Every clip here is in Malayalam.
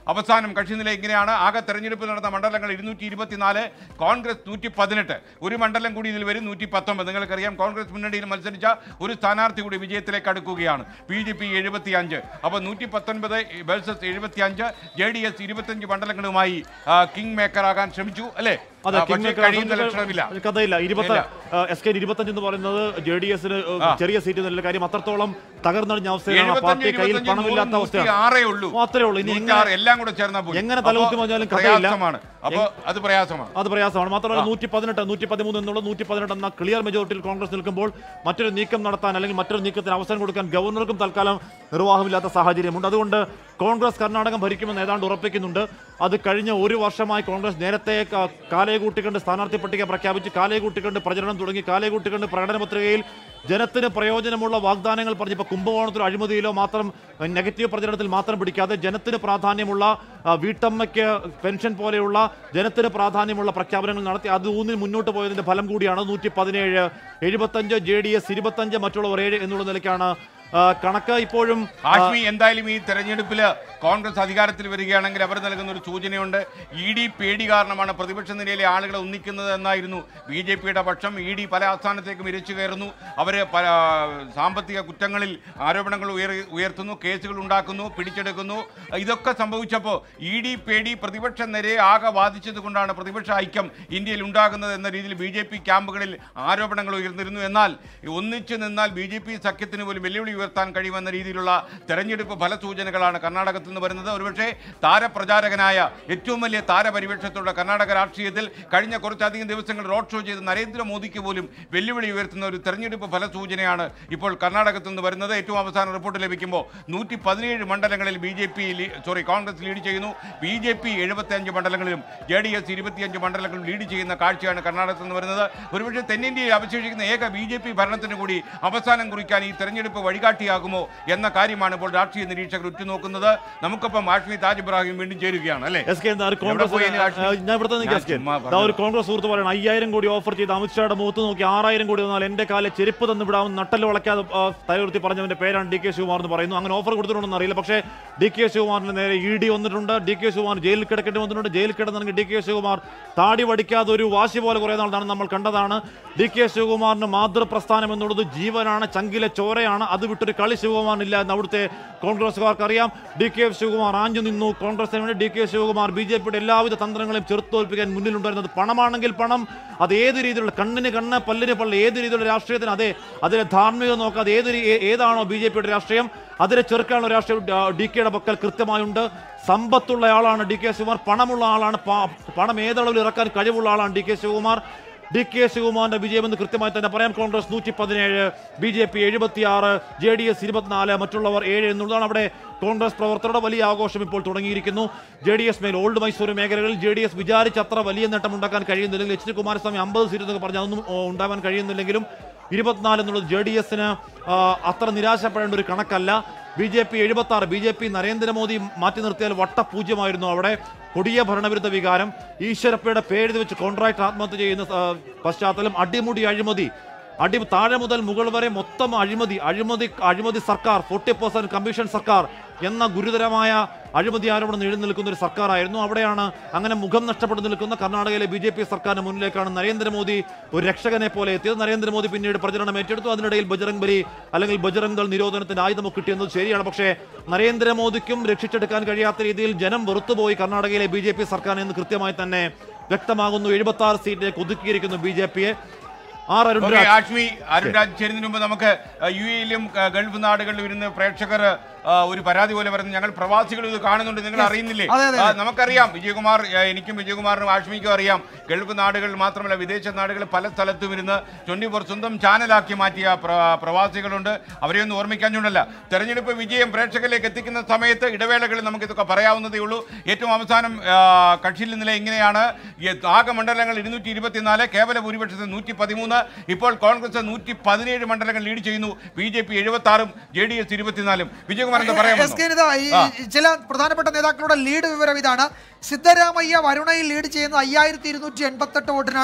അവസാനം കക്ഷിനില ഇങ്ങനെയാണ് ആകെ തെരഞ്ഞെടുപ്പ് നടന്ന മണ്ഡലങ്ങൾ ഇരുന്നൂറ്റി ഇരുപത്തിനാല് കോൺഗ്രസ് നൂറ്റി പതിനെട്ട് ഒരു മണ്ഡലം കൂടി ഇതിൽ വരും നൂറ്റി പത്തൊമ്പത് നിങ്ങൾക്കറിയാം കോൺഗ്രസ് മുന്നണിയിൽ മത്സരിച്ച ഒരു സ്ഥാനാർത്ഥി കൂടി വിജയത്തിലേക്ക് അടുക്കുകയാണ് ബി ജെ പി എഴുപത്തി അഞ്ച് അപ്പോൾ നൂറ്റി പത്തൊൻപത് വേഴ്സസ് എഴുപത്തി അഞ്ച് ജെ ഡി എസ് ഇരുപത്തഞ്ച് മണ്ഡലങ്ങളുമായി ആ, കിങ് മേക്കർ ആകാൻ ശ്രമിച്ചു അല്ലേ അതെ ആ, കിങ് പക്ഷേ മേക്കർ കഴിയുന്ന ലക്ഷണമില്ല അത് കഥയില്ല ഇരുപത്തി ഇല്ല. എസ് കെ ഇരുപത്തഞ്ച് എന്ന് പറയുന്നത് ജെ ഡി എസിന് ആ. ചെറിയ സീറ്റ് നല്ല കാര്യം അത്രത്തോളം തകർന്നടിഞ്ഞ അവസ്ഥയിലാണ് എഴുപത്തഞ്ച് പാർട്ടി കയ്യിൽ ഇരുപത്തഞ്ച് പണമില്ലാത്ത നൂറ് അവസ്ഥയാണ് നൂറ്റി ആറേ ഉള്ളൂ മാത്രമേ ഉള്ളൂ ഇനി നൂറ്റി എങ്ങനെ ആറ് എല്ലാം കൂടെ ചേർന്നാൽ പോയി എങ്ങനെ തലകുത്തി അപ്പോൾ മറിഞ്ഞാലും കഥയില്ല. പ്രയാസമാണ് അപ്പോൾ അത് പ്രയാസമാണ് അത് പ്രയാസമാണ് മാത്രമല്ല ആ. നൂറ്റി പതിനെട്ട് നൂറ്റി പതിമൂന്ന് എന്നുള്ള നൂറ്റി പതിനെട്ട് എന്ന ക്ലിയർ മെജോറിറ്റിയിൽ കോൺഗ്രസ് നിൽക്കുമ്പോൾ മറ്റൊരു നീക്കം നടത്താൻ അല്ലെങ്കിൽ മറ്റൊരു നീക്കത്തിന് അവസരം കൊടുക്കാൻ ഗവർണർക്കും തൽക്കാലം നിർവാഹമില്ലാത്ത സാഹചര്യമുണ്ട് അതുകൊണ്ട് കോൺഗ്രസ് കർണാടകം ഭരിക്കുമെന്ന് ഏതാണ്ട് ഉറപ്പിക്കുന്നുണ്ട് അത് കഴിഞ്ഞ ഒരു വർഷമായി കോൺഗ്രസ് നേരത്തെ ക- കാലയെ കൂട്ടിക്കൊണ്ട് സ്ഥാനാർത്ഥി പട്ടിക പ്രഖ്യാപിച്ച് കാലയെ കൂട്ടിക്കൊണ്ട് പ്രചരണം തുടങ്ങി കാലയെ കൂട്ടിക്കൊണ്ട് പ്രകടന പത്രികയിൽ ജനത്തിന് പ്രയോജനമുള്ള വാഗ്ദാനങ്ങൾ പറഞ്ഞ് ഇപ്പോൾ കുംഭകോണത്തിൽ അഴിമതിയിലോ മാത്രം അഹ്, നെഗറ്റീവ് പ്രചരണത്തിൽ മാത്രം പിടിക്കാതെ ജനത്തിന് പ്രാധാന്യമുള്ള ആ, വീട്ടമ്മയ്ക്ക് പെൻഷൻ പോലെയുള്ള ജനത്തിന് പ്രാധാന്യമുള്ള പ്രഖ്യാപനങ്ങൾ നടത്തി അത് ഊന്നി മുന്നോട്ട് പോയതിന്റെ ഫലം കൂടിയാണ് നൂറ്റി പതിനേഴ് എഴുപത്തഞ്ച് ജെ ഡി എസ് ഇരുപത്തഞ്ച് മറ്റുള്ളവർ ഏഴ് എന്നുള്ള നിലയ്ക്കാണ് ആ, കണക്ക് ഇപ്പോഴും ആ, ആഷ്മി എന്തായാലും ഈ തെരഞ്ഞെടുപ്പിൽ കോൺഗ്രസ് അധികാരത്തിൽ വരികയാണെങ്കിൽ അവർ നൽകുന്ന ഒരു സൂചനയുണ്ട് ഇ ഡി പേടി കാരണമാണ് പ്രതിപക്ഷ നിരയിലെ ആളുകളെ ഒന്നിക്കുന്നത് എന്നായിരുന്നു ബി ജെ പിയുടെ പക്ഷം ഇ ഡി പല ആസ്ഥാനത്തേക്കും ഇരച്ചു കയറുന്നു അവർ പല സാമ്പത്തിക കുറ്റങ്ങളിൽ ആരോപണങ്ങൾ ഉയർ ഉയർത്തുന്നു കേസുകൾ ഉണ്ടാക്കുന്നു പിടിച്ചെടുക്കുന്നു ഇതൊക്കെ സംഭവിച്ചപ്പോൾ ഇ ഡി പേടി പ്രതിപക്ഷ നിരയെ ആകെ ബാധിച്ചത് കൊണ്ടാണ് പ്രതിപക്ഷ ഐക്യം ഇന്ത്യയിൽ ഉണ്ടാകുന്നത് എന്ന രീതിയിൽ ബി ജെ പി ക്യാമ്പുകളിൽ ആരോപണങ്ങൾ ഉയർന്നിരുന്നു എന്നാൽ ഒന്നിച്ചു നിന്നാൽ ബി ജെ പി സഖ്യത്തിന് പോലും വെല്ലുവിളി ഉയർത്താൻ കഴിയുമെന്ന രീതിയിലുള്ള തെരഞ്ഞെടുപ്പ് ഫലസൂചനകളാണ് കർണാടകത്തിൽ നിന്ന് വരുന്നത് ഒരുപക്ഷെ താരപ്രചാരകനായ ഏറ്റവും വലിയ താരപരിവേഷത്തോടെ കർണാടക രാഷ്ട്രീയത്തിൽ കഴിഞ്ഞ കുറച്ചധികം ദിവസങ്ങൾ റോഡ് ഷോ ചെയ്ത് നരേന്ദ്രമോദിക്ക് പോലും വെല്ലുവിളി ഉയർത്തുന്ന ഒരു തെരഞ്ഞെടുപ്പ് ഫലസൂചനയാണ് ഇപ്പോൾ കർണാടകത്തിൽ നിന്ന് വരുന്നത് ഏറ്റവും അവസാന റിപ്പോർട്ട് ലഭിക്കുമ്പോൾ നൂറ്റി പതിനേഴ് മണ്ഡലങ്ങളിൽ B J P sorry Congress lead ചെയ്യുന്നു ബി ജെ പി എഴുപത്തിയഞ്ച് മണ്ഡലങ്ങളിലും ജെ ഡി എസ് ഇരുപത്തിയഞ്ച് മണ്ഡലങ്ങളിലും ലീഡ് ചെയ്യുന്ന കാഴ്ചയാണ് കർണാടകത്തിൽ നിന്ന് വരുന്നത് ഒരുപക്ഷെ തെന്നിന്ത്യയിൽ അവശേഷിക്കുന്ന ഏക ബി ജെ പി ഭരണത്തിന് കൂടി അവസാനം കുറിക്കാൻ ഈ തെരഞ്ഞെടുപ്പ് വഴികാട്ടിയാകുമോ എന്ന കാര്യമാണ് ഇപ്പോൾ രാഷ്ട്രീയ നിരീക്ഷകർ ഉറ്റുനോക്കുന്നത് നമുക്കൊപ്പം ആഷ്മി താജ് ഇബ്രാഹിം വീണ്ടും ചേരുകയാണ് അല്ലേ എസ് കെ എന്താ ഒരു കോൺഗ്രസ് പോയി ഇനി രാഷ്ട്രീയ- ആ, ഞാൻ ഇവിടുത്തെ നിൽക്കാം എസ് കെ ചുമ്മാ ദാ ഒരു കോൺഗ്രസ് സുഹൃത്ത് പറയണം അയ്യായിരം കോടി ഓഫർ ചെയ്ത് അമിത്ഷായുടെ മുഖത്ത് നോക്കി ആറായിരം കോടി തന്നാൽ എന്റെ കാലെ ചെരുപ്പ് തന്നു വിടാമെന്ന് നട്ടല് വളയ്ക്കാതെ ആ, തലയുർത്തി പറഞ്ഞവന്റെ പേരാണ് ഡി കെ ശിവകുമാർ എന്ന് പറയുന്നു അങ്ങനെ ഓഫർ കൊടുത്തിട്ടുണ്ടെന്ന് അറിയില്ല പക്ഷേ ഡി കെ ശിവകുമാറിന് നേരെ ഇ ഡി വന്നിട്ടുണ്ട് ഡി കെ ശിവകുമാർ ജയിലിൽ കിടക്കേണ്ടി വന്നിട്ടുണ്ട് ജയിലിൽ കിടന്നെങ്കിൽ ഡി കെ ശിവകുമാർ താടി വടിക്കാതെ ഒരു വാശി പോലെ കുറേ നാളാണ് നമ്മൾ കണ്ടതാണ് ഡി കെ ശിവകുമാറിന് മാതൃപ്രസ്ഥാനം എന്നുള്ളത് ജീവനാണ് ചങ്കിലെ ചോരയാണ് അത് വിട്ടൊരു കളി ശിവകുമാറിനില്ല എന്ന് അവിടുത്തെ കോൺഗ്രസ്സുകാർക്ക് അറിയാം ഡി കെ ശിവകുമാർ ആഞ്ഞു നിന്നു കോൺഗ്രസിന് വേണ്ടി D K Shivakumar B J പിയുടെ എല്ലാവിധ തന്ത്രങ്ങളെയും ചെറുത്തോൽപ്പിക്കാൻ മുന്നിലുണ്ടായിരുന്നത് പണമാണെങ്കിൽ പണം അത് ഏത് രീതിയിലുള്ള കണ്ണിന് കണ്ണ് പല്ലിന് പല്ല് ഏത് രീതിയിലുള്ള രാഷ്ട്രീയത്തിന് അതെ അതിലെ ധാർമ്മികത നോക്കാതെ ഏത് രീ- ഏ- ഏതാണോ ബി ജെ പിയുടെ രാഷ്ട്രീയം അതിനെ ചെറുക്കാനുള്ള രാഷ്ട്രീയം ഡി കെയുടെ പക്കൽ കൃത്യമായുണ്ട് സമ്പത്തുള്ള ആളാണ് ഡി കെ ശിവകുമാർ പണമുള്ള ആളാണ് പ- പണം ഏതളവിൽ ഇറക്കാൻ കഴിവുള്ള ആളാണ് D K Shivakumar D K ശിവകുമാറിന്റെ വിജയമെന്ന് കൃത്യമായി തന്നെ പറയാം കോൺഗ്രസ് നൂറ്റി പതിനേഴ് ബി ജെ പി എഴുപത്തിയാറ് ജെ ഡി എസ് ഇരുപത്തിനാല് മറ്റുള്ളവർ ഏഴ് എന്നുള്ളതാണ് അവിടെ കോൺഗ്രസ് പ്രവർത്തകരുടെ വലിയ ആഘോഷം ഇപ്പോൾ തുടങ്ങിയിരിക്കുന്നു ജെ ഡി എസ് മേൽ ഓൾഡ് മൈസൂർ മേഖലകളിൽ ജെ ഡി എസ് വിചാരിച്ചത്ര വലിയ നേട്ടം ഉണ്ടാക്കാൻ കഴിയുന്നില്ലെങ്കിൽ എച്ച് ഡി കുമാരസ്വാമി അമ്പത് സീറ്റ് എന്നൊക്കെ പറഞ്ഞാൽ അതൊന്നും ഓ, ഉണ്ടാവാൻ കഴിയുന്നില്ലെങ്കിലും ഇരുപത്തിനാല് എന്നുള്ളത് ജെ ഡി എസിന് അത്ര നിരാശപ്പെടേണ്ട ഒരു കണക്കല്ല ബി ജെ പി എഴുപത്തി ആറ് ബി ജെ പി നരേന്ദ്രമോദി മാറ്റി നിർത്തിയാൽ വട്ടപൂജ്യമായിരുന്നു അവിടെ കൊടിയ ഭരണവിരുദ്ധ വികാരം ഈശ്വരപ്പയുടെ പേര് വെച്ച് കോൺട്രാക്ട് ആത്മഹത്യ ചെയ്യുന്ന ആ, പശ്ചാത്തലം അടിമുടി അഴിമതി അടി താഴെ മുതൽ മുകൾ വരെ മൊത്തം അഴിമതി അഴിമതി അഴിമതി സർക്കാർ ഫോർട്ടി പെർസെന്റ് കമ്മീഷൻ സർക്കാർ എന്ന ഗുരുതരമായ അഴിമതി ആരോപണം നീണ്ടു നിൽക്കുന്ന ഒരു സർക്കാരായിരുന്നു അവിടെയാണ് അങ്ങനെ മുഖം നഷ്ടപ്പെട്ടു നിൽക്കുന്ന കർണാടകയിലെ ബി ജെ പി സർക്കാരിന് മുന്നിലേക്കാണ് നരേന്ദ്രമോദി ഒരു രക്ഷകനെ പോലെ എത്തിയത് നരേന്ദ്രമോദി പിന്നീട് പ്രചരണം ഏറ്റെടുത്തു അതിനിടയിൽ ബജറംഗ് ബലി അല്ലെങ്കിൽ ബജറംഗ് ദൾ നിരോധനത്തിന്റെ ആയുധമൊക്കെ കിട്ടിയെന്നത് ശരിയാണ് പക്ഷേ നരേന്ദ്രമോദിക്കും രക്ഷിച്ചെടുക്കാൻ കഴിയാത്ത രീതിയിൽ ജനം വെറുത്തുപോയി കർണാടകയിലെ ബി ജെ പി സർക്കാരിന് കൃത്യമായി തന്നെ വ്യക്തമാകുന്നു എഴുപത്തി ആറ് സീറ്റിലേക്ക് ഒതുക്കിയിരിക്കുന്നു ബി ജെ പിയെ ആർ അരുൺ ഓക്കെ രാജ് ആഷ്മി അരുൺ രാജ് ചേരുന്നതിന് മുമ്പ് നമുക്ക് യു എയിലും ഗൾഫ് നാടുകളിലും ഇരുന്ന് പ്രേക്ഷകർ ആ, ഒരു പരാതി പോലെ പറയുന്നു ഞങ്ങൾ പ്രവാസികൾ ഇത് കാണുന്നുണ്ട് നിങ്ങൾ അറിയുന്നില്ലേ അതെ, അതെ, ആ, അതെ. നമുക്കറിയാം വിജയകുമാർ ആ, എനിക്കും വിജയകുമാറിനും ആഷ്മിക്കും അറിയാം ഗൾഫ് നാടുകളിൽ മാത്രമല്ല വിദേശ നാടുകളിൽ പല സ്ഥലത്തും ഇരുന്ന് ട്വന്റി ഫോർ സ്വന്തം ചാനലാക്കി മാറ്റിയ പ്ര- പ്രവാസികളുണ്ട് അവരെയൊന്നും ഓർമ്മിക്കാഞ്ഞുകൊണ്ടല്ല തെരഞ്ഞെടുപ്പ് വിജയം പ്രേക്ഷകരിലേക്ക് എത്തിക്കുന്ന സമയത്ത് ഇടവേളകളിൽ നമുക്ക് ഇതൊക്കെ പറയാവുന്നതേ ഉള്ളൂ ഏറ്റവും അവസാനം ആ, കക്ഷിയിൽ നില ഇങ്ങനെയാണ് ഈ ആകെ മണ്ഡലങ്ങൾ ഇരുന്നൂറ്റി ഇരുപത്തിനാല് കേവല ഭൂരിപക്ഷത്തിൽ നൂറ്റി പതിമൂന്ന് ഇപ്പോൾ കോൺഗ്രസ് നൂറ്റി പതിനേഴ് മണ്ഡലങ്ങൾ ലീഡ് ചെയ്യുന്നു ബി ജെ പി എഴുപത്തി ബി ഡി എസ് ഇരുപത്തിനാലും വിജയകുമാർ എന്താ എസ് കെ പറയാൻ ഈ ആ. ചില പ്രധാനപ്പെട്ട നേതാക്കളുടെ ലീഡ് വിവരം ഇതാണ് സിദ്ധരാമയ്യ വരുണയിൽ ലീഡ് ചെയ്യുന്നത് അയ്യായിരത്തി ഇരുന്നൂറ്റി എൺപത്തെട്ട് വോട്ടിനാണ്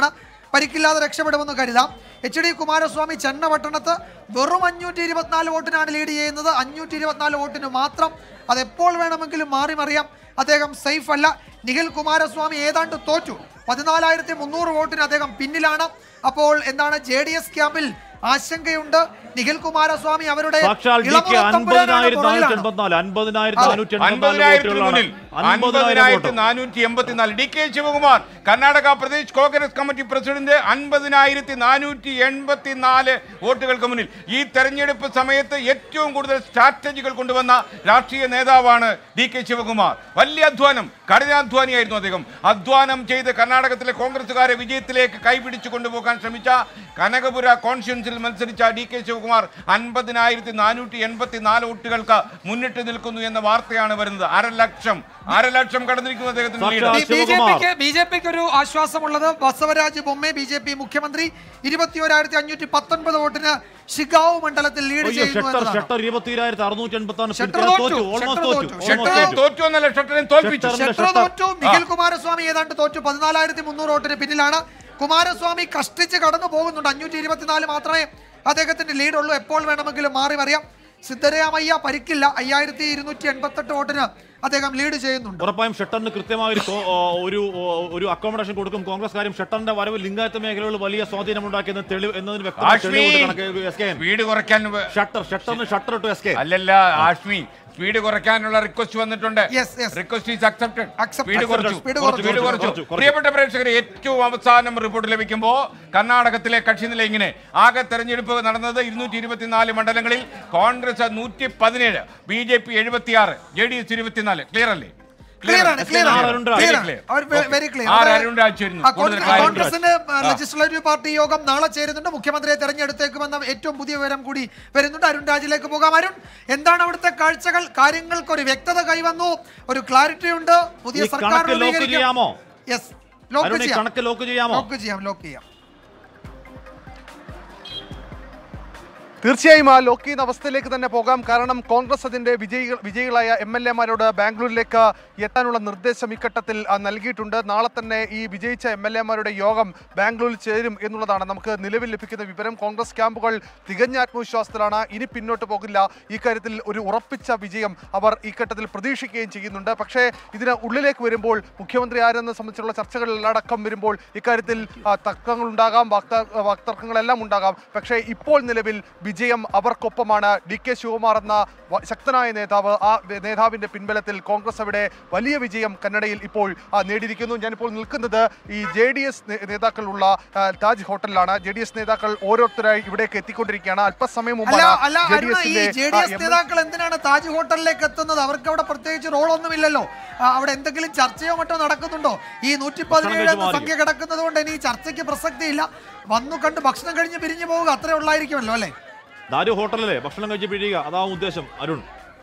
പരിക്കില്ലാതെ രക്ഷപ്പെടുമെന്ന് കരുതാം എച്ച് ഡി കുമാരസ്വാമി ചെന്നപട്ടണത്ത് വെറും അഞ്ഞൂറ്റി ഇരുപത്തിനാല് വോട്ടിനാണ് ലീഡ് ചെയ്യുന്നത് അഞ്ഞൂറ്റി ഇരുപത്തിനാല് വോട്ടിന് മാത്രം അത് എപ്പോൾ വേണമെങ്കിലും മാറി മറിയാം അദ്ദേഹം സേഫ് അല്ല നിഖിൽ കുമാരസ്വാമി ഏതാണ്ട് തോറ്റു പതിനാലായിരത്തി മുന്നൂറ് വോട്ടിന് അദ്ദേഹം പിന്നിലാണ് അപ്പോൾ എന്താണ് ജെ ഡി എസ് ക്യാമ്പിൽ ആശങ്കയുണ്ട് നിഖിൽ കുമാരസ്വാമി അവരുടെ സാക്ഷാൽ ഡി കെ ഇളമുറ തമ്പുരാനാണ് അൻപതിനായിരത്തി നാനൂറ്റി പുറകിലാണ്. എൺപത്തിനാല് അൻപതിനായിരത്തി നാനൂറ്റി എൺപത്തിനാല് അൻപതിനായിരത്തിന് വോട്ടുകളാണ് മുന്നിൽ അൻപതിനായിരം അൻപതിനായിരത്തി വോട്ട് നാനൂറ്റി എൺപത്തിനാല് D K Shivakumar Karnataka Pradesh Congress committee president അൻപതിനായിരത്തി നാനൂറ്റി എൺപത്തിനാല് വോട്ടുകൾക്ക് മുന്നിൽ ഈ തെരഞ്ഞെടുപ്പ് സമയത്ത് ഏറ്റവും കൂടുതൽ സ്ട്രാറ്റജികൾ കൊണ്ടുവന്ന രാഷ്ട്രീയ നേതാവാണ് ഡി കെ ശിവകുമാർ വലിയ അധ്വാനം കഠിനാധ്വാനിയായിരുന്നു അദ്ദേഹം അധ്വാനം ചെയ്ത് കർണാടകത്തിലെ കോൺഗ്രസുകാരെ വിജയത്തിലേക്ക് കൈപിടിച്ചു കൊണ്ടുപോകാൻ ശ്രമിച്ച കനകപുര കോൺസ്റ്റിറ്റ്യൻസിൽ മത്സരിച്ച ഡി കെ ശിവകുമാർ അൻപതിനായിരത്തി നാനൂറ്റി എൺപത്തി നാല് വോട്ടുകൾക്ക് മുന്നിട്ട് നിൽക്കുന്നു എന്ന വാർത്തയാണ് വരുന്നത് അരലക്ഷം അരലക്ഷം കടന്നിരിക്കുന്നു അദ്ദേഹത്തിന് സാക്ഷാൽ ലീഡ് ബി ജെ ശിവകുമാർ. പിക്ക് ബി ജെ പിക്ക് ഒരു ആശ്വാസമുള്ളത് Basavaraj Bommai B J P മുഖ്യമന്ത്രി ഇരുപത്തിയോരായിരത്തി അഞ്ഞൂറ്റി പത്തൊൻപത് വോട്ടിന് ഷിഗാവ് മണ്ഡലത്തിൽ ലീഡ് അയ്യോ ചെയ്യുന്നു ഷട്ടർ എന്നതാണ് ഷട്ടർ ഇരുപത്തിരായിരത്തി അറുന്നൂറ്റി എൺപത്തി ഷട്ടർ തോറ്റു തോറ്റു, ഓൾമോസ്റ്റ് ഷട്ടർ തോറ്റു തോറ്റു. almost ഷട്ടറെ തോറ്റു. തോറ്റു എന്നല്ല ഷട്ടറെ തോൽപ്പിച്ചു ഷട്ടറിന്റെ ഷട്ടർ ഷട്ടർ. തോറ്റു നിഖിൽ കുമാരസ്വാമി ഏതാണ്ട് തോറ്റു പതിനാലായിരത്തി മുന്നൂറ് വോട്ടിന് പിന്നിലാണ് കുമാരസ്വാമി കഷ്ടിച്ച് കടന്നു പോകുന്നുണ്ട് അഞ്ഞൂറ്റി ഇരുപത്തിനാല് മാത്രമേ അദ്ദേഹത്തിന്റെ ലീഡ് ഉള്ളൂ എപ്പോൾ വേണമെങ്കിലും മാറി മറിയാം സിദ്ധരാമയ്യ പരിക്കില്ല അയ്യായിരത്തി ഇരുന്നൂറ്റി എൺപത്തെട്ട് വോട്ടിന് അദ്ദേഹം ലീഡ് ചെയ്യുന്നുണ്ട് ഉറപ്പായും ഷട്ടറിന് കൃത്യമായ ഒരു കോ- ഓ, ഒരു ഓ, ഒരു അക്കോമഡേഷൻ കൊടുക്കും കോൺഗ്രസ് കാര്യം ഷട്ടറിന്റെ വരവ് ലിംഗായത്ത മേഖലകളിൽ വലിയ സ്വാധീനമുണ്ടാക്കിയെന്ന് തെളിവ് എന്നതിന് വ്യക്തമായ ആഷ്മി തെളിവുണ്ട് കണക്ക് എസ് കെ എൻ. സ്പീഡ് കുറയ്ക്കാൻ വ- ഷട്ടർ ഷട്ടറിന് ഷട്ടർ ഇട്ടു എസ് കെ അല്ലല്ല ആഷ്മി സ്പീഡ് കുറയ്ക്കാനുള്ള റിക്വസ്റ്റ് വന്നിട്ടുണ്ട് Yes, yes. Request is accepted Accept- speed കുറച്ചു accepted. Speed കുറച്ചു, സ്പീഡ് കുറച്ചു, കുറച്ചു കുറച്ചു. പ്രിയപ്പെട്ട പ്രേക്ഷകരെ ഏറ്റവും അവസാനം റിപ്പോർട്ട് ലഭിക്കുമ്പോൾ കർണാടകത്തിലെ കക്ഷിനില ഇങ്ങനെ ആകെ തെരഞ്ഞെടുപ്പ് നടന്നത് ഇരുന്നൂറ്റി ഇരുപത്തിനാല് മണ്ഡലങ്ങളിൽ കോൺഗ്രസ് നൂറ്റി പതിനേഴ് ബി ജെ പി എഴുപത്തിയാറ് ജെ ഡി എസ് ഇരുപത്തിനാല് ക്ലിയർ അല്ലേ ക്ലിയർ ആണ് ക്ലിയർ ആർ ആണ് അരുൺ രാജ്. Clear Very ആണ്. clear. അവർ Okay. Very clear R Arun Raj വരുന്നു. കൂടുതൽ കാര്യങ്ങൾ. കോൺഗ്രസിന്റെ ലെജിസ്ലേറ്റീവ് പാർട്ടി യോഗം നാളെ ചേരുന്നുണ്ട് മുഖ്യമന്ത്രിയെ തെരഞ്ഞെടുത്തേക്കുമെന്ന ഏറ്റവും പുതിയ വിവരം കൂടി വരുന്നുണ്ട് അരുൺ രാജിലേക്ക് പോകാം അരുൺ എന്താണ് അവിടുത്തെ കാഴ്ചകൾ കാര്യങ്ങൾക്ക് ഒരു വ്യക്തത കൈവന്നു ഒരു ക്ലാരിറ്റി ഉണ്ട് പുതിയ ഈ സർക്കാർ കണക്ക് ലോക്ക് ചെയ്യാമോ? യെസ് ലോക്ക് അരുൺ ഈ ചെയ്യാം കണക്ക് ലോക്ക് ചെയ്യാമോ ലോക്ക് ചെയ്യാം ലോക്ക് ചെയ്യാം തീർച്ചയായും ആ ലോക്ക് ചെയ്യുന്ന അവസ്ഥയിലേക്ക് തന്നെ പോകാം കാരണം കോൺഗ്രസ് അതിന്റെ വിജയികൾ വിജയികളായ എം എൽ എമാരോട് ബാംഗ്ലൂരിലേക്ക് എത്താനുള്ള നിർദ്ദേശം ഇക്കട്ടത്തിൽ ആ, നൽകിയിട്ടുണ്ട് നാളെ തന്നെ ഈ വിജയിച്ച എം എൽ എമാരുടെ യോഗം ബാംഗ്ലൂരിൽ ചേരും എന്നുള്ളതാണ് നമുക്ക് നിലവിൽ ലഭിക്കുന്ന വിവരം കോൺഗ്രസ് ക്യാമ്പുകൾ തികഞ്ഞ ആത്മവിശ്വാസത്തിലാണ് ഇനി പിന്നോട്ട് പോകില്ല ഈ കാര്യത്തിൽ ഒരു ഉറപ്പിച്ച വിജയം അവർ ഈ ഘട്ടത്തിൽ പ്രതീക്ഷിക്കുകയും ചെയ്യുന്നുണ്ട് പക്ഷേ ഇതിന് ഉള്ളിലേക്ക് വരുമ്പോൾ മുഖ്യമന്ത്രി ആരെന്ന് സംബന്ധിച്ചുള്ള ചർച്ചകളിലടക്കം വരുമ്പോൾ ഇക്കാര്യത്തിൽ ആ, തർക്കങ്ങളുണ്ടാകാം വാക്ത വാക്തർക്കങ്ങളെല്ലാം ഉണ്ടാകാം പക്ഷേ ഇപ്പോൾ നിലവിൽ വിജയം അവർക്കൊപ്പമാണ് ഡി കെ ശിവകുമാർ എന്ന വ- ശക്തനായ നേതാവ് ആ വെ- നേതാവിന്റെ പിൻബലത്തിൽ കോൺഗ്രസ് അവിടെ വലിയ വിജയം കന്നഡയിൽ ഇപ്പോൾ ആ, നേടിയിരിക്കുന്നു ഞാനിപ്പോൾ നിൽക്കുന്നത് ഈ ജെ ഡി എസ് നേതാക്കളുള്ള ആ, താജ് ഹോട്ടലിലാണ് ജെ ഡി എസ് നേതാക്കൾ ഓരോരുത്തരായി ഇവിടേക്ക് എത്തിക്കൊണ്ടിരിക്കുകയാണ് അല്പസമയം അല്ല മുമ്പാണ് അല്ല ജെ ഡി അരുണ ഈ എസിന്റെ ജെ ഡി എസ് നേതാക്കൾ എന്തിനാണ് താജ് ഹോട്ടലിലേക്ക് എത്തുന്നത് അവർക്ക് അവിടെ പ്രത്യേകിച്ച് റോളൊന്നുമില്ലല്ലോ ആ, അവിടെ എന്തെങ്കിലും ചർച്ചയോ മറ്റോ നടക്കുന്നുണ്ടോ ഈ നൂറ്റി പതിനേഴ് എന്ന കഴിച്ച് സംഖ്യ കിടക്കുന്നത് കൊണ്ട് ഇനി ഈ ചർച്ചയ്ക്ക് പ്രസക്തിയില്ല വന്നു കണ്ട് ഭക്ഷണം കഴിഞ്ഞ് പിരിഞ്ഞു പോവുക അത്രേ ഉള്ളായിരിക്കുമല്ലോ അല്ലേ ദാരു ഹോട്ടലല്ലേ ഭക്ഷണം കഴിച്ച് പിഴിയുക അതാവും ഉദ്ദേശം അരുൺ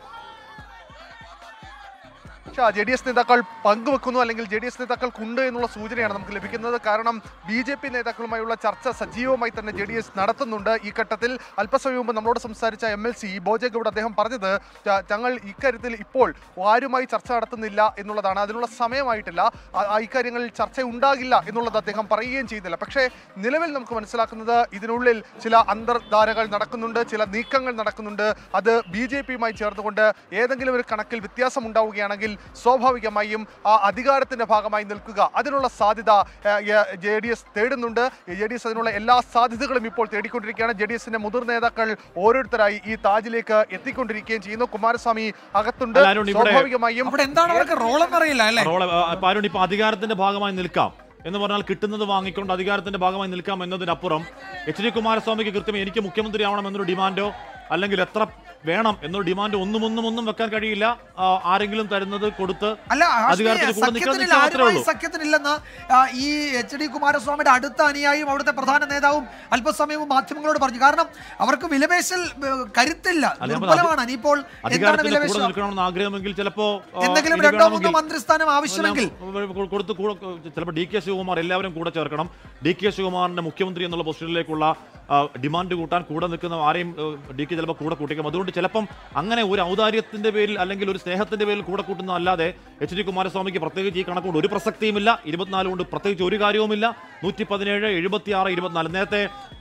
ജെ ഡി എസ് നേതാക്കൾ പങ്കുവെക്കുന്നു അല്ലെങ്കിൽ ജെ ഡി എസ് നേതാക്കൾക്കുണ്ട് എന്നുള്ള സൂചനയാണ് നമുക്ക് ലഭിക്കുന്നത് കാരണം ബി ജെ പി നേതാക്കളുമായുള്ള ചർച്ച സജീവമായി തന്നെ ജെ ഡി എസ് നടത്തുന്നുണ്ട് ഈ ഘട്ടത്തിൽ അല്പസമയം മുമ്പ് നമ്മളോട് സംസാരിച്ച എം എൽ സി ബോജഗൌഡ് അദ്ദേഹം പറഞ്ഞത് "ത- തങ്ങൾ ഇക്കാര്യത്തിൽ ഇപ്പോൾ ആരുമായി ചർച്ച നടത്തുന്നില്ല എന്നുള്ളതാണ് അതിനുള്ള സമയമായിട്ടില്ല ആ- ആ ഇക്കാര്യങ്ങളിൽ ചർച്ച ഉണ്ടാകില്ല എന്നുള്ളത് അദ്ദേഹം പറയുകയും ചെയ്യുന്നില്ല പക്ഷേ നിലവിൽ നമുക്ക് മനസ്സിലാക്കുന്നത് ഇതിനുള്ളിൽ ചില അന്തർധാരകൾ നടക്കുന്നുണ്ട് ചില നീക്കങ്ങൾ നടക്കുന്നുണ്ട് അത് ബി ജെ പിയുമായി ചേർന്നുകൊണ്ട് ഏതെങ്കിലും ഒരു കണക്കിൽ വ്യത്യാസം ഉണ്ടാവുകയാണെങ്കിൽ സ്വാഭാവികമായും ആ അധികാരത്തിന്റെ ഭാഗമായി നിൽക്കുക അതിനുള്ള സാധ്യത ജെ ഡി എസ് തേടുന്നുണ്ട് ജെ ഡി എസ് അതിനുള്ള എല്ലാ സാധ്യതകളും ഇപ്പോൾ തേടിക്കൊണ്ടിരിക്കുകയാണ് ജെ ഡി എസിന്റെ മുതിർന്ന നേതാക്കൾ ഓരോരുത്തരായി ഈ താജിലേക്ക് എത്തിക്കൊണ്ടിരിക്കുകയും ചെയ്യുന്നു കുമാരസ്വാമി അകത്തുണ്ട് അല്ല, അരുൺ, ഇവിടെ- സ്വാഭാവികമായും അവിടെ എന്താണ് അവർക്ക് റോളെന്ന് അറിയില്ല അല്ലേ റോള് ഇപ്പൊ അരുൺ ഇപ്പൊ അധികാരത്തിന്റെ ഭാഗമായി നിൽക്കാം എന്ന് പറഞ്ഞാൽ കിട്ടുന്നത് വാങ്ങിക്കൊണ്ട് അധികാരത്തിന്റെ ഭാഗമായി നിൽക്കാം എന്നതിനപ്പുറം എച്ച് ഡി കുമാരസ്വാമിക്ക് കൃത്യം എനിക്ക് മുഖ്യമന്ത്രി ആവണം എന്നൊരു ഡിമാൻഡോ അല്ലെങ്കിൽ എത്ര വേണം എന്നൊരു ഡിമാൻഡ് ഒന്നും ഒന്നും ഒന്നും വെക്കാൻ കഴിയില്ല ആ, ആരെങ്കിലും തരുന്നത് കൊടുത്ത് അല്ല ഹാഷ്മി, അധികാരത്തിൽ കൂടെ നിൽക്കാൻ സഖ്യത്തിനില്ല നിൽക്കാൻ മാത്രമേ ആരുമായി ഉള്ളൂ സഖ്യത്തിനില്ലെന്ന് ആ, ഈ എച്ച് ഡി കുമാരസ്വാമിയുടെ അടുത്ത അനുയായിയും അവിടുത്തെ പ്രധാന നേതാവും അല്പസമയവും മാധ്യമങ്ങളോട് പറഞ്ഞു കാരണം അവർക്ക് വിലപേശൽ ഏ, കരുത്തില്ല അല്ല, അപ്പോൾ ദുർബലമാണ് ഇനിയിപ്പോൾ എന്താണ് അധികാരത്തിൽ കൂടെ വിലപേശൽ നിൽക്കണമെന്ന് ആഗ്രഹമെങ്കിൽ ചിലപ്പോ ആ, എന്തെങ്കിലും ഇനി രണ്ടോ മൂന്നോ വേണമെങ്കിൽ മന്ത്രിസ്ഥാനം ആവശ്യമെങ്കിൽ എല്ലാം കൊടുത്ത് കൂടെ ചിലപ്പോൾ ഡി കെ ശിവകുമാർ എല്ലാവരും കൂടെ ചേർക്കണം ഡി കെ ശിവകുമാറിന്റെ മുഖ്യമന്ത്രി എന്നുള്ള പൊസിഷനിലേക്കുള്ള ആ, ഡിമാൻഡ് കൂട്ടാൻ കൂടെ നിൽക്കുന്ന ആരെയും ഡി കെ സ്വാമിക്ക് ചിലപ്പോൾ കൂടെ കൂട്ടിക്കും അതുകൊണ്ട് ചിലപ്പം അങ്ങനെ ഒരു ഔദാര്യത്തിന്റെ പേരിൽ അല്ലെങ്കിൽ ഒരു സ്നേഹത്തിന്റെ പേരിൽ കൂടെ കൂട്ടുന്ന അല്ലാതെ എച്ച് ഡി കുമാരസ്വാമിക്ക് പ്രത്യേകിച്ച് ഈ കണക്കുകൊണ്ട് ഒരു പ്രസക്തിയുമില്ല ഇരുപത്തിനാല് കൊണ്ട് പ്രത്യേകിച്ച് ഒരു കാര്യവുമില്ല നൂറ്റി പതിനേഴ് എഴുപത്തി ആറ് ഇരുപത്തിനാല് നേരത്തെ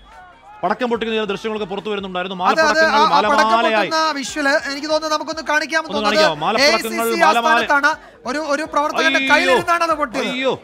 പടക്കം പൊട്ടിക്കുന്ന ചില ദൃശ്യങ്ങളൊക്കെ പുറത്തു വരുന്നുണ്ടായിരുന്നു അതെ അതെ മാലപ്പടക്കങ്ങൾ ആ പടക്കം മാലമാലയായി പൊട്ടുന്ന വിഷ്വല് എനിക്ക് തോന്നുന്നു നമുക്കൊന്ന് കാണിക്കാമെന്ന് ഒന്ന് തോന്നുന്നത് കാണിക്കാമോ? മാലപ്പടക്കങ്ങൾ, AICC മാലമാല- ആസ്ഥാനത്താണ് ഒരു ഒരു പ്രവർത്തകന്റെ അയ്യോ. കയ്യിലിരുന്നാണ് അത് പൊട്ടിയത് അയ്യോ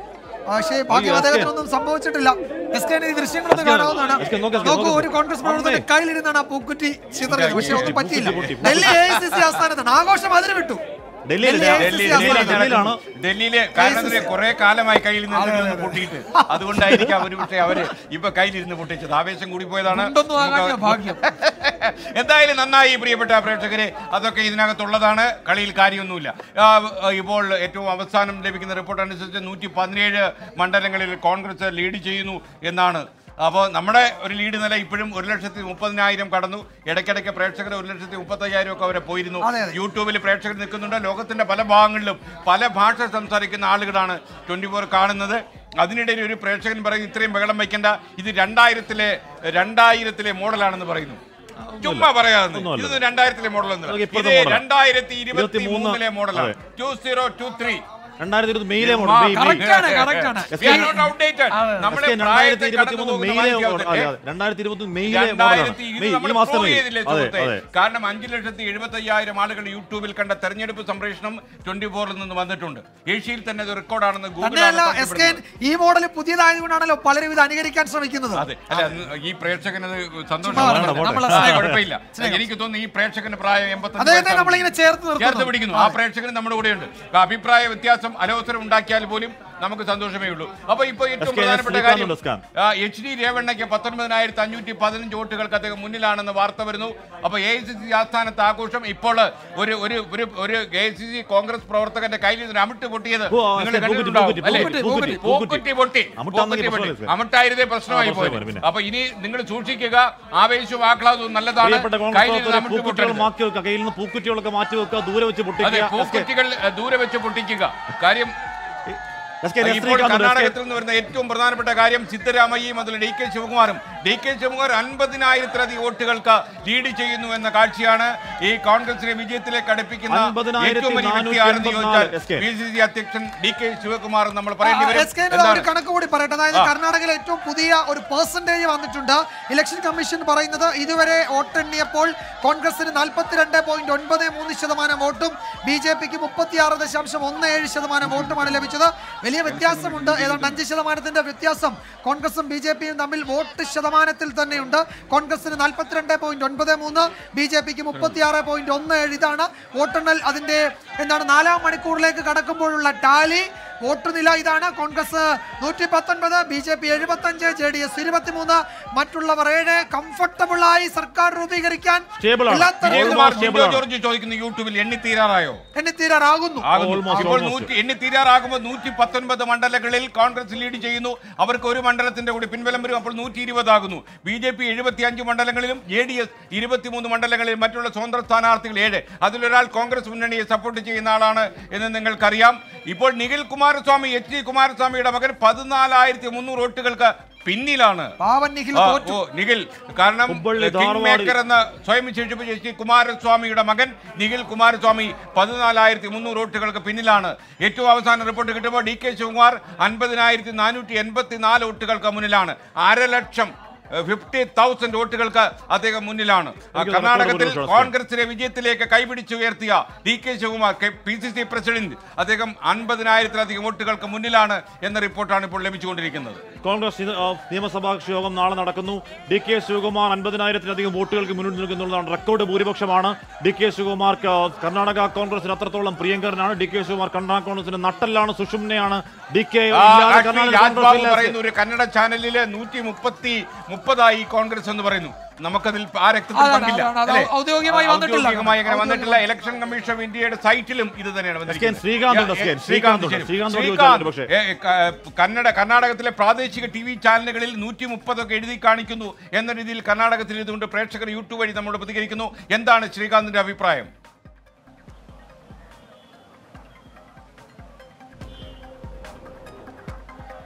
പക്ഷേ ഭാഗ്യം അയ്യോ, അദ്ദേഹത്തിനൊന്നും സംഭവിച്ചിട്ടില്ല എസ് കെ ഈ ദൃശ്യങ്ങളൊന്ന് എസ് കെ, കാണാവുന്നതാണ് എസ് കെ, നോക്ക് എസ് കെ, നോക്കൂ നോക്ക്. ഒരു കോൺഗ്രസ് പ്രവർത്തകന്റെ അമ്മേ. കയ്യിലിരുന്നാണ് ആ പൂക്കുറ്റി ചിതറിയത് പക്ഷേ ഒന്നും പറ്റിയില്ല പൂക്കുറ്റി, പൂക്കുറ്റി. Delhi A I C C ആസ്ഥാനത്താണ് ആഘോഷം അതിന് വിട്ടു ഡൽഹിയിൽ ഡൽഹി ഡൽഹി- AICC ഡൽഹി- ആസ്ഥാനത്താണ്. ഡൽഹിയിലാണ് ഡൽഹിയിലെ കാരണം കുറെ കാലമായി കയ്യിൽ നിന്ന് പൊട്ടിയിട്ട് അതുകൊണ്ടായിരിക്കാം ഒരു പക്ഷേ അവര് ഇപ്പൊ കയ്യിലിരുന്ന് പൊട്ടിച്ചത് ആവേശം കൂടി പോയതാണ് ഉണ്ടൊന്നും ആകാഞ്ഞ ഭാഗ്യം എന്തായാലും നന്നായി പ്രിയപ്പെട്ട പ്രേക്ഷകരെ അതൊക്കെ ഇതിനകത്തുള്ളതാണ് കളിയിൽ കാര്യമൊന്നുമില്ല ആ, ഇപ്പോൾ ഏറ്റവും അവസാനം ലഭിക്കുന്ന റിപ്പോർട്ട് അനുസരിച്ച് നൂറ്റി പതിനേഴ് മണ്ഡലങ്ങളിൽ കോൺഗ്രസ് ലീഡ് ചെയ്യുന്നു എന്നാണ് അപ്പോൾ നമ്മുടെ ഒരു ലീഡ് നില ഇപ്പോഴും ഒരു ലക്ഷത്തി മുപ്പതിനായിരം കടന്നു ഇടയ്ക്കിടയ്ക്ക് പ്രേക്ഷകർ ഒരു ലക്ഷത്തി മുപ്പത്തയ്യായിരം ഒക്കെ അവരെ പോയിരുന്നു അതെ, അതെ. യൂട്യൂബിൽ പ്രേക്ഷകർ നിൽക്കുന്നുണ്ട് ലോകത്തിന്റെ പല ഭാഗങ്ങളിലും പല ഭാഷ സംസാരിക്കുന്ന ആളുകളാണ് ട്വന്റി ഫോർ കാണുന്നത് അതിനിടയിൽ ഒരു പ്രേക്ഷകൻ പറയും ഇത്രയും ബഹളം വയ്ക്കേണ്ട ഇത് രണ്ടായിരത്തിലെ രണ്ടായിരത്തിലെ മോഡലാണെന്ന് പറയുന്നു ചുമ്മാ പറയാതെ ഒന്നുമല്ല. ഇത് രണ്ടായിരത്തിലെ മോഡൽ അതൊക്കെ ഇത് ഇപ്പോഴത്തെ മോഡലാ. രണ്ടായിരത്തി ഇരുപത്തി ഇരുപത്തിമൂന്ന് മൂന്നിലെ മോഡലാണ് അതെ. ടു സീറോ ടു ത്രീ രണ്ടായിരത്തി ഇരുപത് മെയിലെ മോഡൽ മെയ് മെയ് correct ആണ്, correct ആണ്. We are not outdated. നമ്മുടെ രണ്ടായിരത്തി പ്രായത്തെ ഇരുപത്തി കടന്നു മൂന്ന് പോകുന്ന മെയിലെ മാറ്റം അതെ അതെ രണ്ടായിരത്തി ഇരുപത്തി മെയിലെ മോഡലാണ് രണ്ടായിരത്തി ഇത് മെയ് നമ്മൾ ഈ മാസത്തെ prove മെയ് ചെയ്തില്ലേ അതെ സുഹൃത്തേ? അതെ കാരണം അഞ്ചു ലക്ഷത്തി എഴുപത്തി അയ്യായിരം ആളുകൾ യൂട്യൂബിൽ കണ്ട തെരഞ്ഞെടുപ്പ് സംപ്രേഷണം ട്വന്റി ഫോറിൽ നിന്ന് വന്നിട്ടുണ്ട് ഏഷ്യയിൽ തന്നെ ഇത് റെക്കോർഡാണെന്ന് തന്നെയല്ല ഗൂഗിൾ എസ് കെ ഈ മോഡൽ പുതിയതായതുകൊണ്ടാണല്ലോ പലരും ഇത് അനുകരിക്കാൻ ശ്രമിക്കുന്നത് അതെ അല്ല അന്ന് ഈ പ്രേക്ഷകനത് ചുമ്മാ സന്തോഷം പറഞ്ഞതാ. നമ്മളെ ആ, സ്നേഹം. കുഴപ്പമില്ല എനിക്ക് തോന്നുന്നു ഈ പ്രേക്ഷകന് പ്രായം എൺപത്തഞ്ച് അദ്ദേഹത്തെ വയസ്സാണ്. നമ്മളിങ്ങനെ ചേർത്ത് ചേർത്ത് നിർത്തുന്നു പിടിക്കുന്നു ആ പ്രേക്ഷകൻ നമ്മുടെ കൂടെയുണ്ട് ആ അഭിപ്രായ വ്യത്യാസം അലോസരം ഉണ്ടാക്കിയാൽ പോലും നമുക്ക് സന്തോഷമേ ഉള്ളൂ അപ്പൊ ഇപ്പൊ ഏറ്റവും എസ് കെ, പ്രധാനപ്പെട്ട ശ്രീകാന്ത് കാര്യം ഉണ്ട്, സ്കാൻ. എച്ച് ഡി രേവണ്ണയ്ക്ക് പത്തൊൻപതിനായിരത്തി അഞ്ഞൂറ്റി പതിനഞ്ച് വോട്ടുകൾക്ക് അദ്ദേഹം മുന്നിലാണെന്ന് വാർത്ത വരുന്നു അപ്പൊ എ ഐ സി സി ആസ്ഥാനത്ത് ആഘോഷം ഇപ്പോൾ ഒരു ഒരു ഒരു ഒരു A I C C Congress പ്രവർത്തകന്റെ കയ്യിൽ നിന്ന് അമിട്ട് പൊട്ടിയത് ഓ, ആ, നിങ്ങൾ സ്കാൻ, കണ്ടിട്ടുണ്ടാവും, പൂക്കുറ്റി, അല്ലേ? പൂക്കുറ്റി, പൂക്കുറ്റി, പൂക്കുറ്റി. പൂക്കുറ്റി പൊട്ടി അമിട്ടാണെങ്കിൽ പൂക്കുറ്റി പൊട്ടി. പ്രശ്നമില്ല, സ്കാൻ. അമിട്ടായിരുന്നേ പ്രശ്നമായി ആ, പോയത് പ്രശ്നമായി, പിന്നെ. അപ്പൊ ഇനി നിങ്ങൾ സൂക്ഷിക്കുക ആവേശവും ആഹ്ലാദവും നല്ലതാണ് പ്രിയപ്പെട്ട കോൺഗ്രസ് കയ്യിൽ നിന്ന് പ്രവർത്തകരെ അമിട്ട് പൂക്കുറ്റികൾ പൊട്ടരുത്. മാറ്റി വെക്കുക കയ്യിൽ നിന്ന് പൂക്കുറ്റികളൊക്കെ മാറ്റി വെക്കുക ദൂരെ വെച്ച് അതെ പൊട്ടിക്കുക എസ് കെ, പൂക്കുറ്റികൾ എ, ദൂരെ വെച്ച് പൊട്ടിക്കുക കാര്യം എസ് കെ, എസ് ഇപ്പോൾ ശ്രീകാന്ത് ഉണ്ട്, എസ് കെ. കർണാടകത്തിൽ നിന്ന് വരുന്ന ഏറ്റവും പ്രധാനപ്പെട്ട കാര്യം സിദ്ധരാമയ്യയും അതിൽ ഡി കെ ശിവകുമാറും ഡി കെ ശിവകുമാർ അൻപതിനായിരത്തിലധികം വോട്ടുകൾക്ക് ലീഡ് ചെയ്യുന്നു എന്ന കാഴ്ചയാണ് ഈ കോൺഗ്രസിനെ വിജയത്തിലേക്ക് അടുപ്പിക്കുന്ന ഏറ്റവും വലിയ വ്യക്തി ആരെന്ന് ചോദിച്ചാൽ S K. P C C അധ്യക്ഷൻ ഡി കെ ശിവകുമാർ എന്ന് നമ്മൾ പറയേണ്ടി വരും എസ് കെ ഒരു എന്താണ്? കണക്ക് കൂടി പറയട്ടെ അതായത് കർണാടകയിൽ ഏറ്റവും പുതിയ ഒരു പെർസെന്റേജ് വന്നിട്ടുണ്ട് ഇലക്ഷൻ കമ്മീഷൻ പറയുന്നത് ഇതുവരെ വോട്ടെണ്ണിയപ്പോൾ കോൺഗ്രസിന് നാൽപ്പത്തിരണ്ട് പോയിന്റ് ഒൻപത് മൂന്ന് ശതമാനം വോട്ടും ബി ജെ പിക്ക് മുപ്പത്തിയാറ് ദശാംശം ഒന്ന് ഏഴ് ശതമാനം വോട്ടുമാണ് ലഭിച്ചത് വലിയ വ്യത്യാസമുണ്ട് ഏതാണ്ട് അഞ്ച് ശതമാനത്തിന്റെ വ്യത്യാസം കോൺഗ്രസും ബി ജെ പിയും തമ്മിൽ വോട്ട് ശതമാനത്തിൽ തന്നെയുണ്ട് കോൺഗ്രസിന് നാൽപ്പത്തിരണ്ട് പോയിന്റ് ഒൻപത് മൂന്ന് ബി ജെ പിക്ക് മുപ്പത്തിയാറ് പോയിന്റ് ഒന്ന് ഏഴ് ഇതാണ് വോട്ടെണ്ണൽ അതിന്റെ എന്താണ് നാലാം മണിക്കൂറിലേക്ക് കടക്കുമ്പോഴുള്ള ടാലി വോട്ട് നില ഇതാണ് കോൺഗ്രസ് നൂറ്റി പത്തൊൻപത് ബി ജെ പി എഴുപത്തഞ്ച് ജെ ഡി എസ് ഇരുപത്തിമൂന്ന് മറ്റുള്ളവർ ഏഴ് കംഫർട്ടബിൾ ആയി സർക്കാർ രൂപീകരിക്കാൻ Stable ആണ്. എല്ലാ വിജയകുമാർ തരത്തിലും stable ജിജോ ആണ്. ജോർജ് ചോദിക്കുന്നു യൂട്യൂബിൽ എണ്ണി തീരാറായോ എണ്ണിത്തീരാറാകുന്നു ആകുന്നു. Almost, ഇപ്പോൾ almost. നൂറ്റി എണ്ണി തീരാറാകുമ്പോൾ നൂറ്റി പത്തൊൻപത് മണ്ഡലങ്ങളിൽ കോൺഗ്രസ് ലീഡ് ചെയ്യുന്നു അവർക്ക് ഒരു മണ്ഡലത്തിന്റെ കൂടി പിൻബലം വരും അപ്പോൾ നൂറ്റി ഇരുപതാകുന്നു ബി ജെ പി എഴുപത്തി അഞ്ച് മണ്ഡലങ്ങളിലും ജെ ഡി എസ് ഇരുപത്തിമൂന്ന് മണ്ഡലങ്ങളിൽ മറ്റുള്ള സ്വതന്ത്ര സ്ഥാനാർത്ഥികൾ ഏഴ് അതിലൊരാൾ കോൺഗ്രസ് മുന്നണിയെ സപ്പോർട്ട് ചെയ്യുന്ന ആളാണ് എന്ന് നിങ്ങൾക്കറിയാം ഇപ്പോൾ നിഖിൽ കുമാരസ്വാമി എച്ച് ഡി കുമാരസ്വാമിയുടെ മകൻ പതിനാലായിരത്തി മുന്നൂറ് വോട്ടുകൾക്ക് പിന്നിലാണ് പാവൻ നിഖിൽ ആ, തോറ്റു ഓ നിഖിൽ കാരണം ഹുബ്ബള്ളി, കിങ് ധാർവാഡ്. മേക്കർ എന്ന സ്വയം വിശേഷിപ്പിച്ച എച്ച് ഡി കുമാരസ്വാമിയുടെ മകൻ നിഖിൽ കുമാരസ്വാമി പതിനാലായിരത്തി മുന്നൂറ് വോട്ടുകൾക്ക് പിന്നിലാണ് ഏറ്റവും അവസാന റിപ്പോർട്ട് കിട്ടുമ്പോൾ ഡി കെ ശിവകുമാർ അൻപതിനായിരത്തി നാനൂറ്റി എൺപത്തി നാല് വോട്ടുകൾക്ക് മുന്നിലാണ് അരലക്ഷം ഫിഫ്റ്റി തൗസൻഡ് വോട്ടുകൾക്ക് അദ്ദേഹം മുന്നിലാണ് ആ, എനിക്ക് കർണാടകത്തിൽ റെക്കോർഡ് കോൺഗ്രസിനെ വിജയത്തിലേക്ക് കൈപിടിച്ചുയർത്തിയ D K Shivakumar P C C president അദ്ദേഹം അൻപതിനായിരത്തിലധികം വോട്ടുകൾക്ക് മുന്നിലാണ് എന്ന റിപ്പോർട്ടാണ് ഇപ്പോൾ ലഭിച്ചുകൊണ്ടിരിക്കുന്നത് കോൺഗ്രസ് ഇത്, ആ, നിയമസഭാ യോഗം നാളെ നടക്കുന്നു ഡി കെ ശിവകുമാർ അൻപതിനായിരത്തിലധികം വോട്ടുകൾക്ക് മുന്നിൽ നിൽക്കുന്നുള്ളതാണ് റെക്കോർഡ് ഭൂരിപക്ഷമാണ് ഡി കെ ശിവകുമാർക്ക് ആ, കർണാടക കോൺഗ്രസിന് അത്രത്തോളം പ്രിയങ്കരനാണ് ഡി കെ ശിവകുമാർ കർണാടക കോൺഗ്രസിന്റെ നട്ടല്ലാണ് സുഷുമ്നയാണ് ഡി കെ ആ, ഇല്ലാതെ actually കർണാടക രാജ്ബാബു കോൺഗ്രസിലെ പറയുന്ന ഒരു കന്നഡ ചാനലില് നൂറ്റി മുപ്പത്തി മുപ്പതായി കോൺഗ്രസ് എന്ന് പറയുന്നു നമുക്കതിൽ ആ രക്തത്തിൽ അതാണ്, പങ്കില്ല അതാണ്, അത് അല്ലേ? ഔദ്യോഗികമായി ആ, വന്നിട്ടില്ല. ഔദ്യോഗികമായി അങ്ങനെ വന്നിട്ടില്ല ഔദ്യോഗികമായി. ഇലക്ഷൻ കമ്മീഷൻ ഓഫ് ഇന്ത്യയുടെ സൈറ്റിലും ഇത് തന്നെയാണ് വന്നിരിക്കുന്നത്. ശ്രീകാന്ത് ഉണ്ട്, ഏ, ഏ, എസ് കെ, ശ്രീകാന്ത് ഉണ്ട്. ശരി. ശ്രീകാന്ത് ഉണ്ട് ശ്രീകാന്ത്, പക്ഷേ. ഏ, ഏ, ക- കന്നഡ കർണാടകത്തിലെ പ്രാദേശിക ടി വി ചാനലുകളിൽ നൂറ്റി മുപ്പതൊക്കെ എഴുതി കാണിക്കുന്നു എന്ന രീതിയിൽ കർണാടകത്തിൽ ഇതുകൊണ്ട് പ്രേക്ഷകർ യൂട്യൂബ് വഴി നമ്മളോട് പ്രതികരിക്കുന്നു എന്താണ് ശ്രീകാന്തിന്റെ അഭിപ്രായം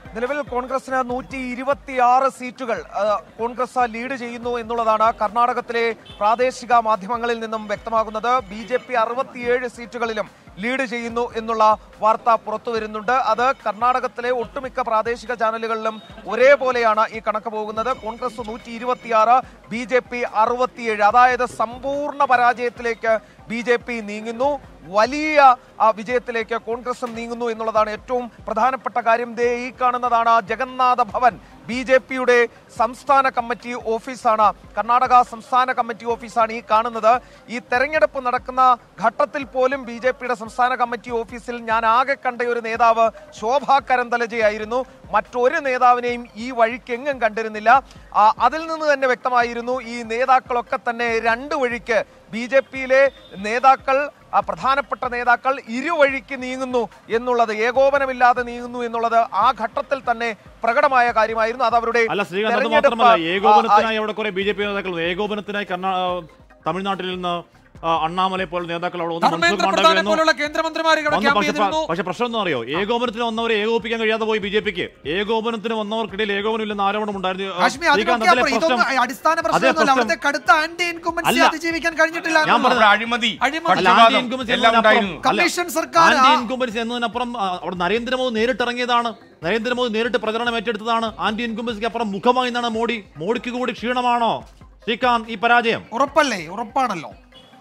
നിലവിൽ കോൺഗ്രസിന് നൂറ്റി ഇരുപത്തിയാറ് സീറ്റുകൾ ആ, കോൺഗ്രസ് ലീഡ് ചെയ്യുന്നു എന്നുള്ളതാണ് കർണാടകത്തിലെ പ്രാദേശിക മാധ്യമങ്ങളിൽ നിന്നും വ്യക്തമാകുന്നത് ബി ജെ പി അറുപത്തിയേഴ് സീറ്റുകളിലും ലീഡ് ചെയ്യുന്നു എന്നുള്ള വാർത്ത പുറത്തു വരുന്നുണ്ട് അത് കർണാടകത്തിലെ ഒട്ടുമിക്ക പ്രാദേശിക ചാനലുകളിലും ഒരേപോലെയാണ് ഈ കണക്ക് പോകുന്നത് കോൺഗ്രസ് നൂറ്റി ഇരുപത്തിയാറ് ബി ജെ പി അറുപത്തിയേഴ് അതായത് സമ്പൂർണ്ണ പരാജയത്തിലേക്ക് ബി ജെ പി നീങ്ങുന്നു വലിയ ആ, വിജയത്തിലേക്ക് കോൺഗ്രസും നീങ്ങുന്നു എന്നുള്ളതാണ് ഏറ്റവും പ്രധാനപ്പെട്ട കാര്യം ദേ ഈ കാണുന്നതാണ് ജഗന്നാഥ ഭവൻ ബി ജെ പിയുടെ സംസ്ഥാന കമ്മിറ്റി ഓഫീസാണ് കർണാടക സംസ്ഥാന കമ്മിറ്റി ഓഫീസാണ് ഈ കാണുന്നത് ഈ തെരഞ്ഞെടുപ്പ് നടക്കുന്ന ഘട്ടത്തിൽ പോലും ബി ജെ പിയുടെ സംസ്ഥാന കമ്മിറ്റി ഓഫീസിൽ ഞാൻ ആകെ കണ്ട ഒരു നേതാവ് ശോഭാ കരന്തലജയായിരുന്നു മറ്റൊരു നേതാവിനെയും ഈ വഴിക്ക് എങ്ങും കണ്ടിരുന്നില്ല ആ, അതിൽ നിന്ന് തന്നെ വ്യക്തമായിരുന്നു ഈ നേതാക്കളൊക്കെ തന്നെ രണ്ട് വഴിക്ക് ബി ജെ പിയിലെ നേതാക്കൾ ആ, പ്രധാനപ്പെട്ട നേതാക്കൾ ഇരുവഴിക്ക് നീങ്ങുന്നു എന്നുള്ളത് ഏകോപനമില്ലാതെ നീങ്ങുന്നു എന്നുള്ളത് ആ ഘട്ടത്തിൽ തന്നെ പ്രകടമായ കാര്യമായിരുന്നു അത് അവരുടെ അല്ല ശ്രീകാന്ത് അത് തെരഞ്ഞെടുപ്പ്, മാത്രമല്ല ആ, ആ, ഏകോപനത്തിനായി അവിടെ കുറെ ബി ജെ പി നേതാക്കൾ ഏകോപനത്തിനായി കർണാ ആ, തമിഴ്നാട്ടിൽ നിന്ന് ആ, അണ്ണാമലൈ പോലെ നേതാക്കൾ അവിടെ ഒന്ന് ധർമ്മേന്ദ്ര മൻസൂർ പ്രധാനെ മാണ്ഡവ്യ എന്നോ- പോലുള്ള കേന്ദ്രമന്ത്രിമാർ ഇവിടെ വന്ന് ക്യാമ്പ് പക്ഷെ ചെയ്തിരുന്നു പക്ഷെ പ്രശ്നം എന്താ അറിയോ ഏകോപനത്തിന് വന്നവരെ ഏകോപിപ്പിക്കാൻ കഴിയാതെ പോയി ബി ജെ പിക്ക് ഏകോപനത്തിന് വന്നവർക്കിടയിൽ ഏകോപനം ഇല്ലെന്ന് ആരോപണം ഉണ്ടായിരുന്നു ആ, കാശ്മീർ ശ്രീകാന്ത് അതിനൊക്കെ അതിലെ അപ്പുറം ഇതൊന്നും പ്രശ്നം അടിസ്ഥാന അതേ പ്രശ്നമൊന്നുമല്ല പ്രശ്നം അവിടുത്തെ കടുത്ത ആന്റി ഇൻകുമ്പൻസി അല്ല. അതിജീവിക്കാൻ കഴിഞ്ഞിട്ടില്ല ഞാൻ എന്നുള്ളതാണ്. പറഞ്ഞത് അഴിമതി അഴിമതി. അല്ല, ആന്റി പക്ഷപാതം ഇൻകംബൻസി എല്ലാം എന്നതിനപ്പുറം- ഉണ്ടായിരുന്നു അല്ല, കമ്മീഷൻ സർക്കാർ ആന്റി ആ- ഇൻകുംബൻസി എന്നതിനപ്പുറം ആ, അവിടെ നരേന്ദ്രമോദി നേരിട്ട് ഇറങ്ങിയതാണ് നരേന്ദ്രമോദി നേരിട്ട് പ്രചരണം ഏറ്റെടുത്തതാണ് ആന്റി ഇൻകുംബൻസിക്ക് അപ്പുറം മുഖമായി നിന്നാണ് മോഡി മോഡിക്ക് കൂടി ക്ഷീണമാണോ ശ്രീകാന്ത് ഈ പരാജയം ഉറപ്പല്ലേ ഉറപ്പാണല്ലോ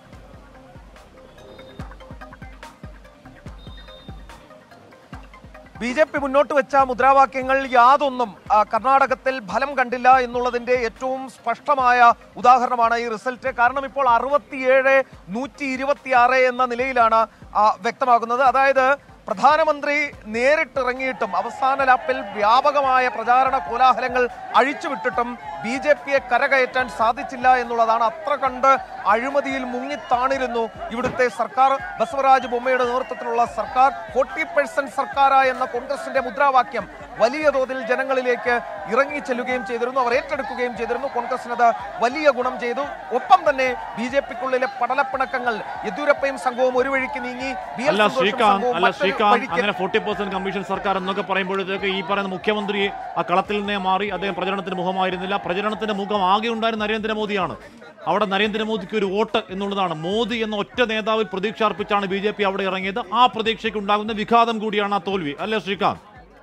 ബി ജെ പി മുന്നോട്ട് വെച്ച മുദ്രാവാക്യങ്ങൾ യാതൊന്നും ആ, കർണാടകത്തിൽ ഫലം കണ്ടില്ല എന്നുള്ളതിന്റെ ഏറ്റവും സ്പഷ്ടമായ ഉദാഹരണമാണ് ഈ റിസൾട്ട് കാരണം ഇപ്പോൾ അറുപത്തിയേഴ് നൂറ്റി ഇരുപത്തിയാറ് എന്ന നിലയിലാണ് ആ, വ്യക്തമാകുന്നത് അതായത് പ്രധാനമന്ത്രി നേരിട്ടിറങ്ങിയിട്ടും അവസാന ലാപ്പിൽ വ്യാപകമായ പ്രചാരണ കോലാഹലങ്ങൾ അഴിച്ചുവിട്ടിട്ടും ബി ജെ പിയെ കരകയറ്റാൻ സാധിച്ചില്ല എന്നുള്ളതാണ് അത്ര കണ്ട് അഴിമതിയിൽ മുങ്ങിത്താണിരുന്നു ഇവിടുത്തെ സർക്കാർ ബസവരാജ് ബൊമ്മയുടെ നേതൃത്വത്തിലുള്ള സർക്കാർ ഫോർട്ടി പെർസെന്റ് സർക്കാരാ എന്ന കോൺഗ്രസിന്റെ മുദ്രാവാക്യം വലിയ തോതിൽ ജനങ്ങളിലേക്ക് ഇറങ്ങി ചെല്ലുകയും ചെയ്തിരുന്നു അവർ ഏറ്റെടുക്കുകയും ചെയ്തിരുന്നു കോൺഗ്രസിനത് വലിയ ഗുണം ചെയ്തു ഒപ്പം തന്നെ ബി ജെ പിക്കുള്ളിലെ പടലപ്പിണക്കങ്ങൾ യെദ്യൂരപ്പയും സംഘവും ഒരു വഴിക്ക് നീങ്ങി ബി എൽ അല്ല സന്തോഷും ശ്രീകാന്ത് സംഘവും അല്ല മറ്റൊരു ശ്രീകാന്ത് വഴിക്ക് അങ്ങനെ ഫോർട്ടി പെർസെന്റ് കമ്മീഷൻ സർക്കാർ എന്നൊക്കെ പറയുമ്പോഴത്തേക്ക് ഈ പറയുന്ന മുഖ്യമന്ത്രി ആ കളത്തിൽ നിന്നേ മാറി അദ്ദേഹം പ്രചരണത്തിന് മുഖമായിരുന്നില്ല പ്രചരണത്തിന്റെ മുഖം ആകെ ഉണ്ടായിരുന്ന നരേന്ദ്രമോദിയാണ് അവിടെ നരേന്ദ്രമോദിക്ക് ഒരു വോട്ട് എന്നുള്ളതാണ് മോദി എന്ന ഒറ്റ നേതാവിൽ പ്രതീക്ഷ അർപ്പിച്ചാണ് ബി ജെ പി അവിടെ ഇറങ്ങിയത് ആ പ്രതീക്ഷയ്ക്ക് ഉണ്ടാകുന്ന വിഘാതം കൂടിയാണ് ആ തോൽവി അല്ലേ ശ്രീകാന്ത്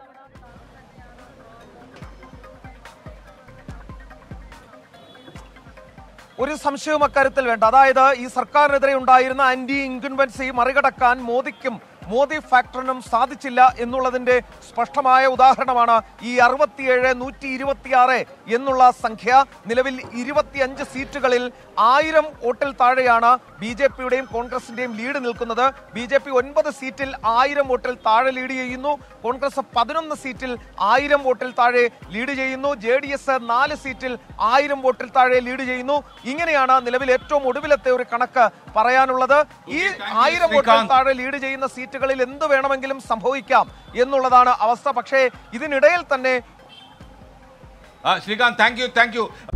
ഒരു സംശയവും അക്കാര്യത്തിൽ വേണ്ട അതായത് ഈ സർക്കാരിനെതിരെ ഉണ്ടായിരുന്ന ആന്റി ഇൻകൻവൻസി മറികടക്കാൻ മോദിക്കും മോദി ഫാക്ടറിനും സാധിച്ചില്ല എന്നുള്ളതിന്റെ സ്പഷ്ടമായ ഉദാഹരണമാണ് ഈ അറുപത്തിയേഴ് നൂറ്റി ഇരുപത്തിയാറ് എന്നുള്ള സംഖ്യ നിലവിൽ ഇരുപത്തിയഞ്ച് സീറ്റുകളിൽ ആയിരം വോട്ടിൽ താഴെയാണ് ബി ജെ പിയുടെയും കോൺഗ്രസിന്റെയും ലീഡ് നിൽക്കുന്നത് ബി ജെ പി ഒൻപത് സീറ്റിൽ ആയിരം വോട്ടിൽ താഴെ ലീഡ് ചെയ്യുന്നു കോൺഗ്രസ് പതിനൊന്ന് സീറ്റിൽ ആയിരം വോട്ടിൽ താഴെ ലീഡ് ചെയ്യുന്നു ജെ ഡി എസ് നാല് സീറ്റിൽ ആയിരം വോട്ടിൽ താഴെ ലീഡ് ചെയ്യുന്നു ഇങ്ങനെയാണ് നിലവിൽ ഏറ്റവും ഒടുവിലത്തെ ഒരു കണക്ക് പറയാനുള്ളത് ഈ Okay, thank you, ആയിരം വോട്ടിൽ ശ്രീകാന്ത്. താഴെ ലീഡ് ചെയ്യുന്ന സീറ്റുകളിൽ എന്ത് വേണമെങ്കിലും സംഭവിക്കാം എന്നുള്ളതാണ് അവസ്ഥ പക്ഷേ ഇതിനിടയിൽ തന്നെ ആ, Srikanth thank you thank U